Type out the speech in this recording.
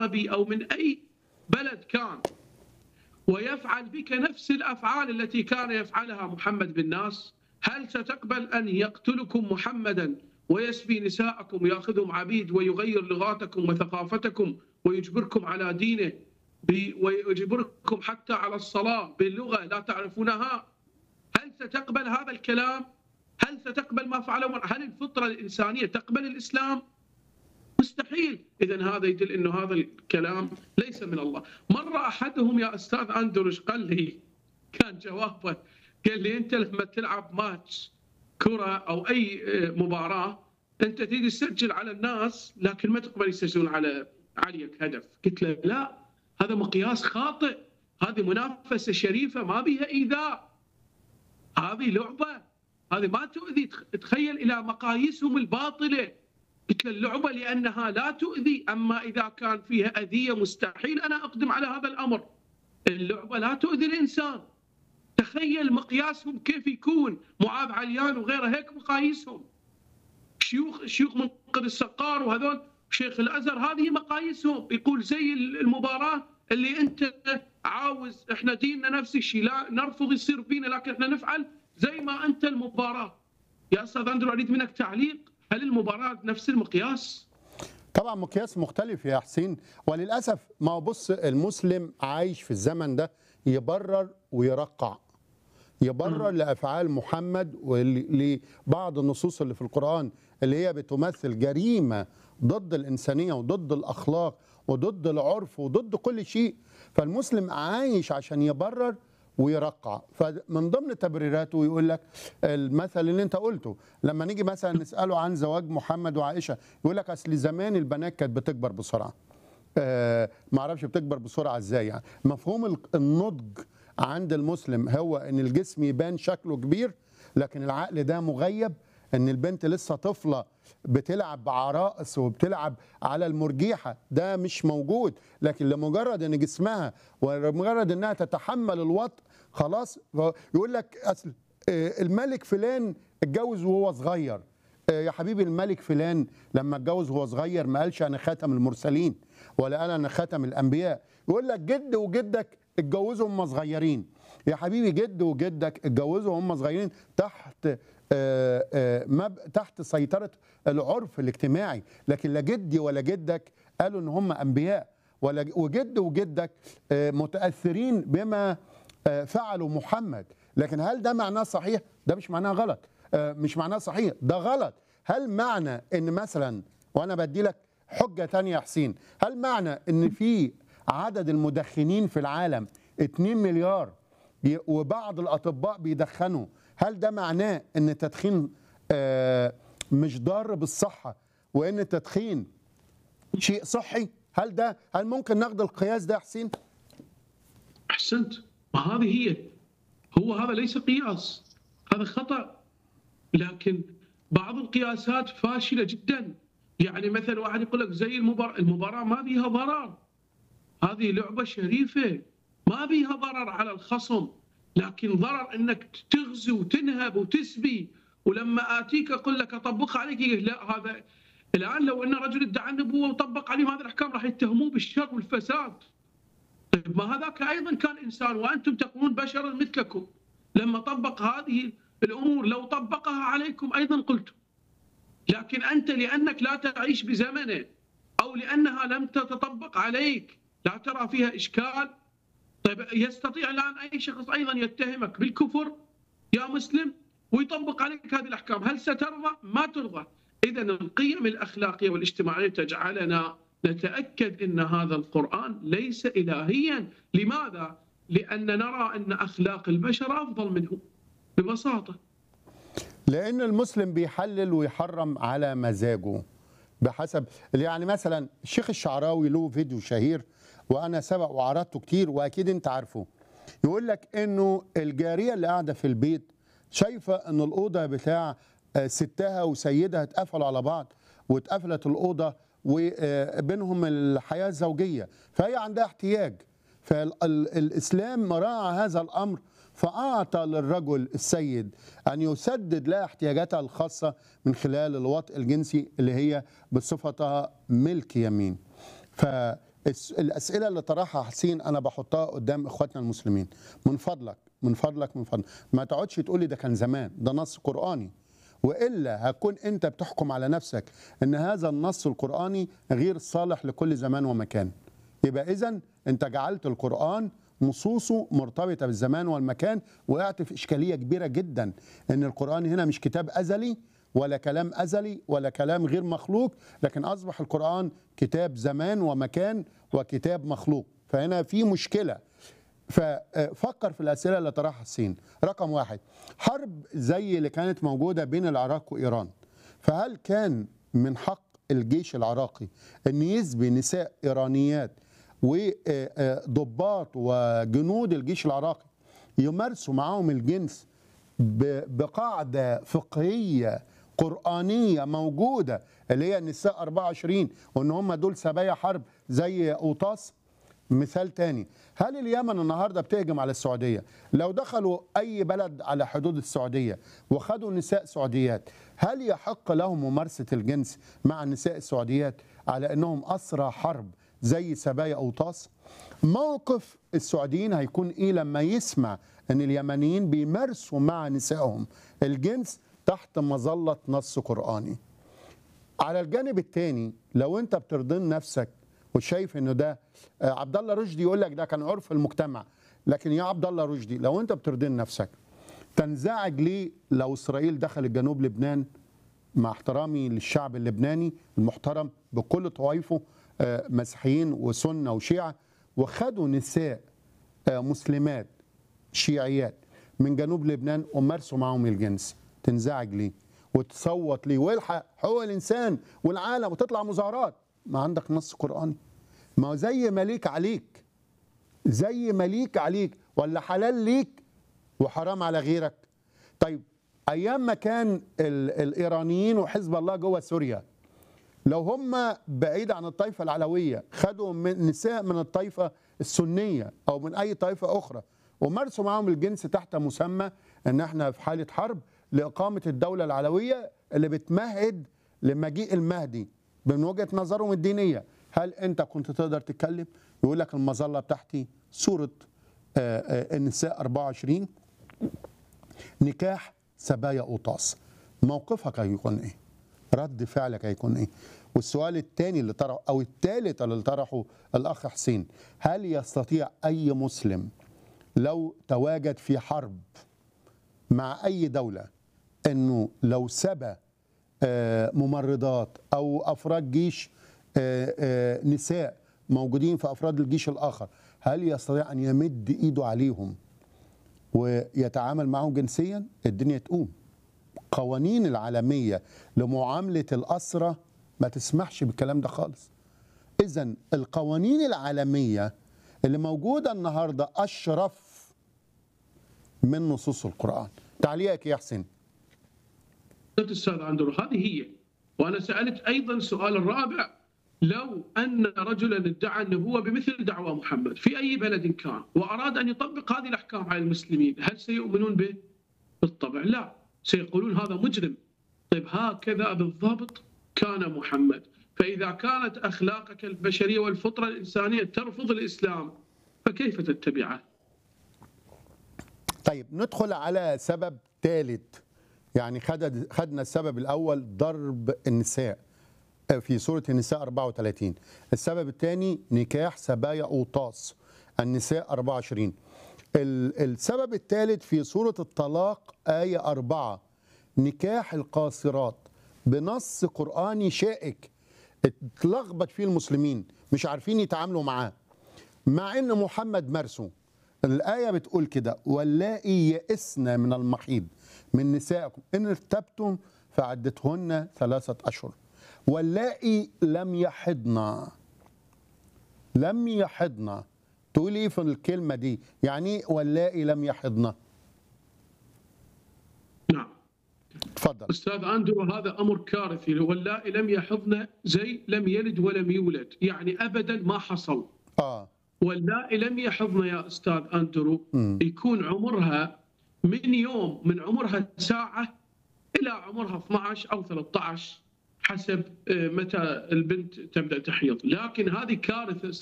عربي او من اي بلد كان ويفعل بك نفس الافعال التي كان يفعلها محمد بالناس هل ستقبل ان يقتلكم محمدا ويسبي نساءكم وياخذهم عبيد ويغير لغاتكم وثقافتكم ويجبركم على دينه ويجبركم حتى على الصلاه باللغه لا تعرفونها هل ستقبل هذا الكلام؟ هل ستقبل ما فعله؟ هل الفطره الانسانيه تقبل الاسلام؟ مستحيل اذا هذا يدل انه هذا الكلام ليس من الله مره احدهم يا استاذ اندروش قال لي كان جوابه قال لي انت لما تلعب ماتش كره او اي مباراه انت تيجي تسجل على الناس لكن ما تقبل يسجلون على عليك هدف قلت له لا هذا مقياس خاطئ هذه منافسه شريفه ما بها ايذاء هذه لعبه هذه ما تؤذي تخيل الى مقاييسهم الباطله قلت له اللعبه لانها لا تؤذي اما اذا كان فيها اذيه مستحيل انا اقدم على هذا الامر اللعبه لا تؤذي الانسان تخيل مقياسهم كيف يكون معاذ عليان وغيره هيك مقاييسهم شيوخ شيوخ منقذ السقار وهذول شيخ الازهر هذه مقاييسهم يقول زي المباراه اللي انت عاوز احنا ديننا نفس الشيء لا نرفض يصير فينا لكن احنا نفعل زي ما انت المباراه يا استاذ اندرو اريد منك تعليق هل المباراه نفس المقياس؟ طبعا مقياس مختلف يا حسين وللاسف ما هو بص المسلم عايش في الزمن ده يبرر ويرقع يبرر لافعال محمد ولبعض النصوص اللي في القران اللي هي بتمثل جريمه ضد الانسانيه وضد الاخلاق وضد العرف وضد كل شيء فالمسلم عايش عشان يبرر ويرقع فمن ضمن تبريراته يقول لك المثل اللي انت قلته لما نيجي مثلا نساله عن زواج محمد وعائشه يقول لك اصل زمان البنات كانت بتكبر بسرعه آه ما اعرفش بتكبر بسرعه ازاي يعني مفهوم النضج عند المسلم هو ان الجسم يبان شكله كبير لكن العقل ده مغيب ان البنت لسه طفله بتلعب بعرائس وبتلعب على المرجيحه ده مش موجود لكن لمجرد ان جسمها ولمجرد انها تتحمل الوطء خلاص يقول لك اصل الملك فلان اتجوز وهو صغير يا حبيبي الملك فلان لما اتجوز وهو صغير ما قالش انا خاتم المرسلين ولا قال انا خاتم الانبياء يقول لك جد وجدك اتجوزوا هم صغيرين يا حبيبي جد وجدك اتجوزوا هم صغيرين تحت آآ آآ مب... تحت سيطرة العرف الاجتماعي لكن لا جدي ولا جدك قالوا ان هم انبياء ولا وجد وجدك متاثرين بما فعله محمد لكن هل ده معناه صحيح ده مش معناه غلط مش معناه صحيح ده غلط هل معنى ان مثلا وانا بدي لك حجه تانية يا حسين هل معنى ان في عدد المدخنين في العالم 2 مليار وبعض الاطباء بيدخنوا هل ده معناه ان التدخين مش ضار بالصحه وان التدخين شيء صحي هل ده هل ممكن ناخد القياس ده يا حسين احسنت ما هذه هي هو هذا ليس قياس هذا خطا لكن بعض القياسات فاشله جدا يعني مثلا واحد يقول لك زي المباراه المباراه ما بيها ضرر هذه لعبه شريفه ما بيها ضرر على الخصم لكن ضرر انك تغزو وتنهب وتسبي ولما اتيك اقول لك اطبقها عليك لا هذا الان لو ان رجل ادعى النبوه وطبق عليهم هذه الاحكام راح يتهموه بالشر والفساد طيب ما هذاك ايضا كان انسان وانتم تقولون بشرا مثلكم لما طبق هذه الامور لو طبقها عليكم ايضا قلتم لكن انت لانك لا تعيش بزمنه او لانها لم تتطبق عليك لا ترى فيها اشكال طيب يستطيع الان اي شخص ايضا يتهمك بالكفر يا مسلم ويطبق عليك هذه الاحكام، هل سترضى؟ ما ترضى. اذا القيم الاخلاقيه والاجتماعيه تجعلنا نتاكد ان هذا القران ليس الهيا، لماذا؟ لان نرى ان اخلاق البشر افضل منه ببساطه. لان المسلم بيحلل ويحرم على مزاجه بحسب يعني مثلا الشيخ الشعراوي له فيديو شهير وانا سبق وعرضته كتير واكيد انت عارفه يقول لك انه الجاريه اللي قاعده في البيت شايفه ان الاوضه بتاع ستها وسيدها اتقفلوا على بعض واتقفلت الاوضه وبينهم الحياه الزوجيه فهي عندها احتياج فالاسلام راعى هذا الامر فاعطى للرجل السيد ان يسدد لها احتياجاتها الخاصه من خلال الوطء الجنسي اللي هي بصفتها ملك يمين ف الس- الاسئله اللي طرحها حسين انا بحطها قدام اخواتنا المسلمين من فضلك من فضلك من فضلك ما تقعدش تقول لي ده كان زمان ده نص قراني والا هكون انت بتحكم على نفسك ان هذا النص القراني غير صالح لكل زمان ومكان يبقى اذا انت جعلت القران نصوصه مرتبطه بالزمان والمكان وقعت في اشكاليه كبيره جدا ان القران هنا مش كتاب ازلي ولا كلام ازلي ولا كلام غير مخلوق لكن اصبح القران كتاب زمان ومكان وكتاب مخلوق فهنا في مشكله ففكر في الاسئله اللي طرحها الصين رقم واحد حرب زي اللي كانت موجوده بين العراق وايران فهل كان من حق الجيش العراقي ان يسبي نساء ايرانيات وضباط وجنود الجيش العراقي يمارسوا معاهم الجنس ب- بقاعده فقهيه قرانيه موجوده اللي هي النساء 24 وان هم دول سبايا حرب زي اوطاس مثال تاني هل اليمن النهارده بتهجم على السعوديه لو دخلوا اي بلد على حدود السعوديه وخدوا نساء سعوديات هل يحق لهم ممارسه الجنس مع النساء السعوديات على انهم اسرى حرب زي سبايا اوطاس موقف السعوديين هيكون ايه لما يسمع ان اليمنيين بيمارسوا مع نسائهم الجنس تحت مظله نص قراني على الجانب الثاني لو انت بترضين نفسك وشايف انه ده آه، عبد الله رشدي يقول لك ده كان عرف المجتمع لكن يا عبد الله رشدي لو انت بترضين نفسك تنزعج ليه لو اسرائيل دخلت جنوب لبنان مع احترامي للشعب اللبناني المحترم بكل طوائفه آه، مسيحيين وسنه وشيعه وخدوا نساء آه، مسلمات شيعيات من جنوب لبنان ومارسوا معهم الجنس تنزعج ليه وتصوت ليه والحق حقوق الانسان والعالم وتطلع مظاهرات ما عندك نص قراني ما هو زي ما ليك عليك زي ما ليك عليك ولا حلال ليك وحرام على غيرك طيب ايام ما كان ال- الايرانيين وحزب الله جوه سوريا لو هم بعيد عن الطائفة العلوية خدوا من نساء من الطائفة السنية أو من أي طائفة أخرى ومارسوا معهم الجنس تحت مسمى أن احنا في حالة حرب لإقامة الدولة العلوية اللي بتمهد لمجيء المهدي من وجهة نظرهم الدينية هل أنت كنت تقدر تتكلم يقول لك المظلة بتاعتي سورة آه، آه، النساء 24 نكاح سبايا قوطاس موقفك هيكون ايه رد فعلك هيكون ايه والسؤال الثاني اللي طرحه او الثالث اللي طرحه الاخ حسين هل يستطيع اي مسلم لو تواجد في حرب مع اي دوله انه لو سبى آه، ممرضات او افراد جيش آه، آه، نساء موجودين في افراد الجيش الاخر هل يستطيع ان يمد ايده عليهم ويتعامل معهم جنسيا الدنيا تقوم قوانين العالمية لمعاملة الأسرة ما تسمحش بالكلام ده خالص إذا القوانين العالمية اللي موجودة النهاردة أشرف من نصوص القرآن تعليقك يا حسين قلت استاذ اندرو هذه هي وانا سالت ايضا السؤال الرابع لو ان رجلا ادعى انه هو بمثل دعوى محمد في اي بلد كان واراد ان يطبق هذه الاحكام على المسلمين هل سيؤمنون به؟ بالطبع لا سيقولون هذا مجرم طيب هكذا بالضبط كان محمد فاذا كانت اخلاقك البشريه والفطره الانسانيه ترفض الاسلام فكيف تتبعه؟ طيب ندخل على سبب ثالث يعني خد خدنا السبب الأول ضرب النساء في سورة النساء 34 السبب الثاني نكاح سبايا أوطاس النساء 24 ال- السبب الثالث في سورة الطلاق آية أربعة نكاح القاصرات بنص قرآني شائك اتلخبط فيه المسلمين مش عارفين يتعاملوا معاه مع ان محمد مرسو الآية بتقول كده واللائي يئسن من المحيض من نسائكم إن ارتبتم فعدتهن ثلاثة أشهر واللائي لم يحضن لم يحضن تقول ايه في الكلمة دي يعني ايه واللائي لم يحضن نعم اتفضل استاذ اندرو هذا امر كارثي واللائي لم يحضن زي لم يلد ولم يولد يعني ابدا ما حصل اه واللائي لم يحضن يا استاذ اندرو مم. يكون عمرها من يوم من عمرها ساعه الى عمرها 12 او 13 حسب آه، متى البنت تبدا تحيض لكن هذه كارثه